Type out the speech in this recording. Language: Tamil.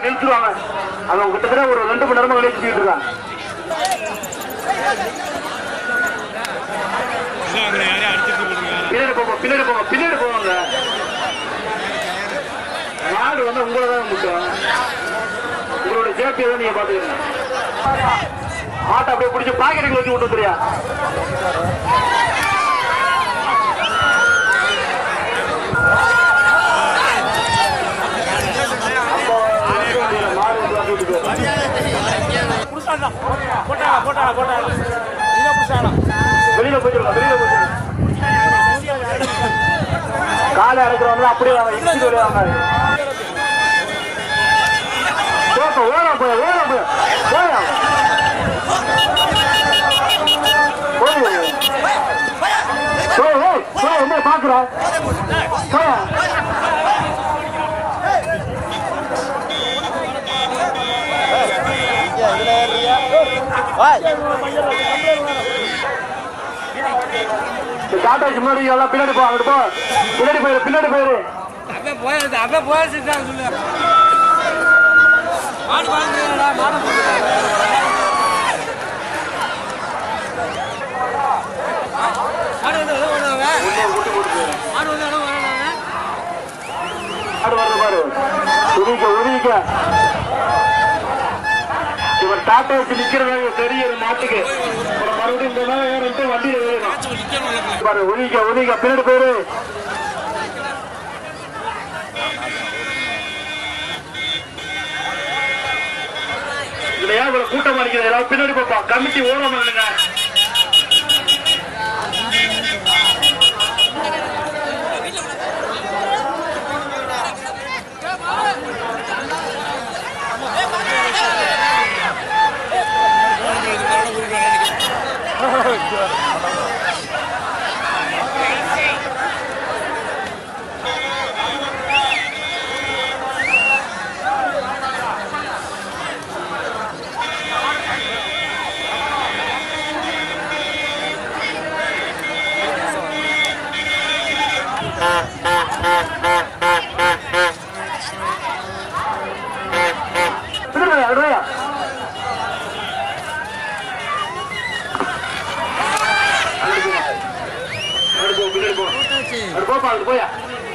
நிறுத்துவாங்க அவங்க கிட்டத்தட்ட ஒரு ரெண்டு மணி நேரமா வெளியே சுத்திட்டு இருக்காங்க பின்னாடி போங்க பின்னாடி போங்க பின்னாடி போவாங்க மாடு வந்து உங்களை தான் முட்டும் உங்களோட சேஃப்டியை தான் நீங்க பாத்துக்கணும் ஆட்டை அப்படியே பிடிச்சி பாக்கெட்டுக்கு வச்சு விட்டு தெரியா மாடு வந்து வந்து விட்டு வெளியில போயிட்டு வெளியில போயிட்டு காலை அடைக்கிறவங்க அப்படியே அவங்க இடிச்சு வருவாங்க போப்பா, ஓரம் போய் ஓரம் போய் போயா போய் போய் போய் போய் என்ன பாக்குற போயா இந்த டாட்டாக்கு முன்னாடி எல்லாம் பின்னாடி போ அங்கிட்டு போ பின்னாடி போயிரு பின்னாடி போயிரு அவன் போயிடுது அவன் போயிடுச்சுட்டாங்க சொல்லு மாடு வாங்குறா மாடு மாடு வந்து எவ்வளோ வருவாங்க மாடு வந்து எவ்வளோ வருவாங்க ஆடு வருது பாரு உருவிக்க உருவிக்க இவன் டாட்டா வச்சு நிக்கிறதாக தெரியுது மாட்டுக்கு அப்புறம் மறுபடியும் இந்த மேல ஏறிட்டு வண்டியில ஏறணும் பாரு உருவிக்க உருவிக்க பின்னாடி போயிரு இதுல ஏன் இவ்வளவு கூட்டமா இருக்குது எல்லாரும் பின்னாடி போப்பா கமிட்டி ஓரம் பண்ணுங்க பின்னாடி வா, அடுவாயா அடுத்து போ, பின்னாடி போ. அடுத்து போப்பா, அடுத்து போயா